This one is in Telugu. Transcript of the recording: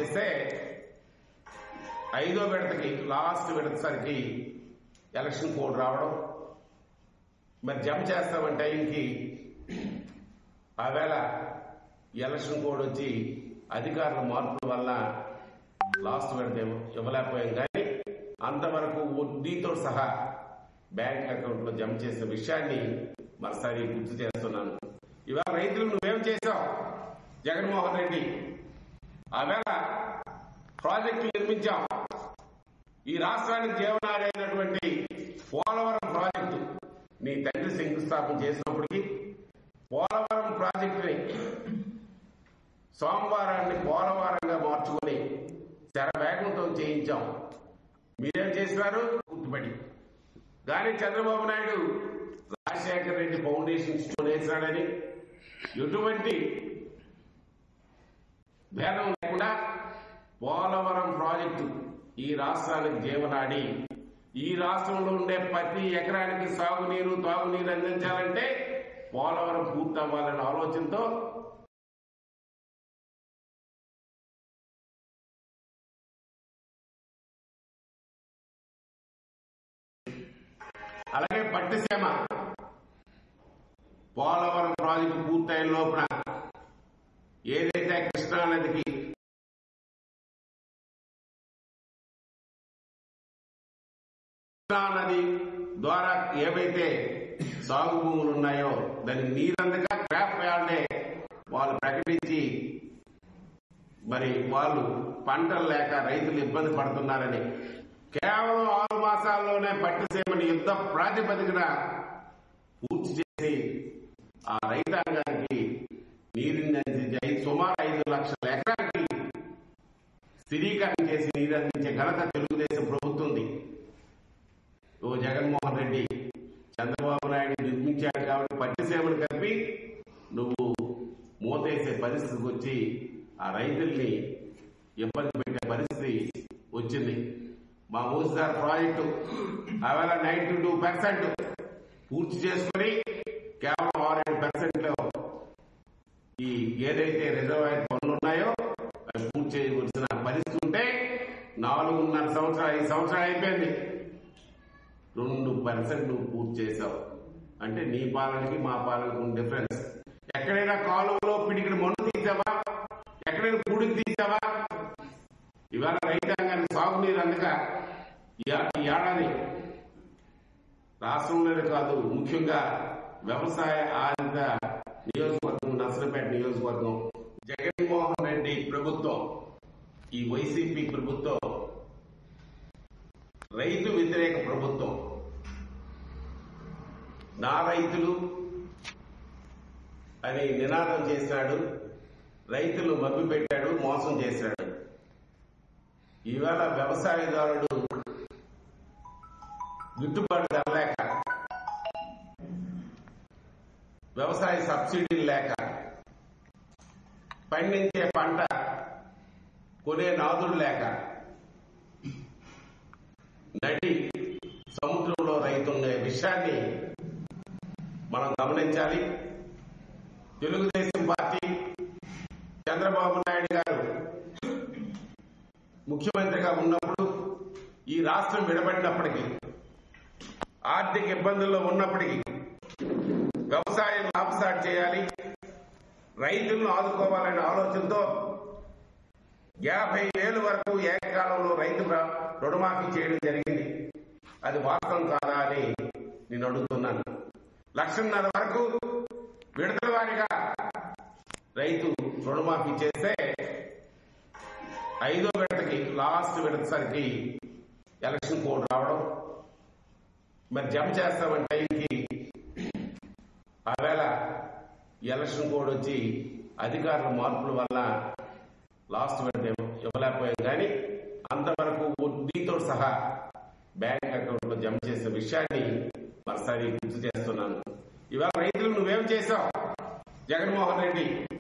చేస్తే ఐదో విడతకి లాస్ట్ విడత సరికి ఎలక్షన్ కోడ్ రావడం మరి జమ చేస్తామని టైంకి ఆవేళ ఎలక్షన్ కోడ్ వచ్చి అధికారుల మార్పుల వల్ల లాస్ట్ విడత ఇవ్వ- ఇవ్వలేకపోయాం కానీ అంతవరకు వడ్డీతో సహా బ్యాంక్ అకౌంట్ లో జమ చేసిన విషయాన్ని మరోసారి గుర్తు చేస్తున్నాను ఇవాళ రైతులు నువ్వేం చేశావు జగన్మోహన్ రెడ్డి ఆవేళ ప్రాజెక్టులు నిర్మించాం ఈ రాష్ట్రానికి జీవనాడి అయినటువంటి పోలవరం ప్రాజెక్టు నీ తండ్రి శంకుస్థాపన చేసినప్పటికీ పోలవరం ప్రాజెక్టుని సోమవారాన్ని పోలవరంగా మార్చుకుని శరవేగంతో చేయించాం మీరేం చేసినారు గుర్తుపడి కానీ చంద్రబాబు నాయుడు రాజశేఖర రెడ్డి ఫౌండేషన్ స్టోన్ వేసినాడని ఎటువంటి భేదం లేకుండా పోలవరం ప్రాజెక్టు ఈ రాష్ట్రానికి జీవనాడి ఈ రాష్ట్రంలో ఉండే ప్రతి ఎకరానికి సాగునీరు తాగునీరు అందించాలంటే పోలవరం పూర్తవ్వాలనే ఆలోచనతో అలాగే పట్టిసీమ పోలవరం ప్రాజెక్టు పూర్తయిన లోపల ఏదైతే కృష్ణా నదికి కృష్ణా నది ద్వారా ఏవైతే సాగు భూములు ఉన్నాయో దానికి నీరందగా గ్రాఫ్ వ్యాల్డే వాళ్ళు ప్రకటించి మరి వాళ్ళు పంటలు లేక రైతులు ఇబ్బంది పడుతున్నారని కేవలం ఆరు మాసాల్లోనే పట్టిసీమని యుద్ధ ప్రాతిపదికన పూర్తి చేసి ఆ రైతాంగానికి నీరుని అందించే ఐదు- సుమారు ఐదు లక్షల ఎకరానికి స్థిరీకరణ చేసి నీరు అందించే ఘనత తెలుగుదేశం ప్రభుత్వంది ఓ జగన్మోహన్ రెడ్డి చంద్రబాబు నాయుడు నిర్మించాడు కాబట్టి పట్టిసీమను కలిపి నువ్వు మూతేసే పరిస్థితికి వచ్చి ఆ రైతుల్ని ఇబ్బంది పెట్టే పరిస్థితి వచ్చింది మా మూసిదార్ ప్రాజెక్టు ఆవేళ నైన్టీ టూ పర్సెంట్ పూర్తి చేసుకుని కేవలం ఆరేడు పర్సెంట్ లో ఈ ఏదైతే రిజర్వాయర్ పనులు ఉన్నాయో అవి పూర్తి చేయవలసిన పరిస్థితి ఉంటే నాలుగున్నర సంవత్సరాలు ఐదు సంవత్సరాలు అయిపోయింది రెండు పర్సెంట్ నువ్వు పూర్తి చేశావు అంటే నీ పాలనకి మా పాలనకి ఉన్న డిఫరెన్స్ ఎక్కడైనా కాలువలో పిడికిడి మన్ను తీసావా ఎక్కడైనా పూడికి తీసావా ఇవాళ రైతాంగానికి సాగునీరు అందక ఈ ఈ ఏడాది రాష్ట్రంలోనే కాదు ముఖ్యంగా వ్యవసాయ ఆధారిత నియోజకవర్గం నర్సరపేట నియోజకవర్గం జగన్మోహన్ రెడ్డి ప్రభుత్వం ఈ వైసీపీ ప్రభుత్వం రైతు వ్యతిరేక ప్రభుత్వం నా రైతులు అని నినాదం చేశాడు రైతులు మభ్య పెట్టాడు మోసం చేశాడు ఇవాళ వ్యవసాయదారుడు గిట్టుబాటు ధర లేక వ్యవసాయ సబ్సిడీలు లేక పండించే పంట కొనే నాదుడు లేక నడి సముద్రంలో రైతుండే విషయాన్ని మనం గమనించాలి తెలుగుదేశం పార్టీ చంద్రబాబు నాయుడు గారు ముఖ్యమంత్రిగా ఉన్నప్పుడు ఈ రాష్ట్రం విడబడినప్పటికీ ఆర్థిక ఇబ్బందుల్లో ఉన్నప్పటికీ వ్యవసాయం లాభసాటి చేయాలి రైతులను ఆదుకోవాలనే ఆలోచనతో యాభై వేలు వరకు ఏకకాలంలో రైతు ర- రుణమాఫీ చేయడం జరిగింది అది వాస్తవం కాదా అని నేను అడుగుతున్నాను లక్షన్నర వరకు విడతల వారిగా రైతు రుణమాఫీ చేస్తే ఐదో విడతకి లాస్ట్ విడత సరికి ఎలక్షన్ కోడ్ రావడం మరి జమ చేస్తామని టైంకి ఆవేళ ఎలక్షన్ కోడ్ వచ్చి అధికారుల మార్పుల వల్ల లాస్ట్ విడత ఇవ్వ- ఇవ్వలేకపోయాం కానీ అంతవరకు వడ్డీతో సహా బ్యాంక్ అకౌంట్ లో జమ చేసిన విషయాన్ని మరోసారి గుర్తు చేస్తున్నాను ఇవాళ రైతులు నువ్వేం చేశావు జగన్మోహన్ రెడ్డి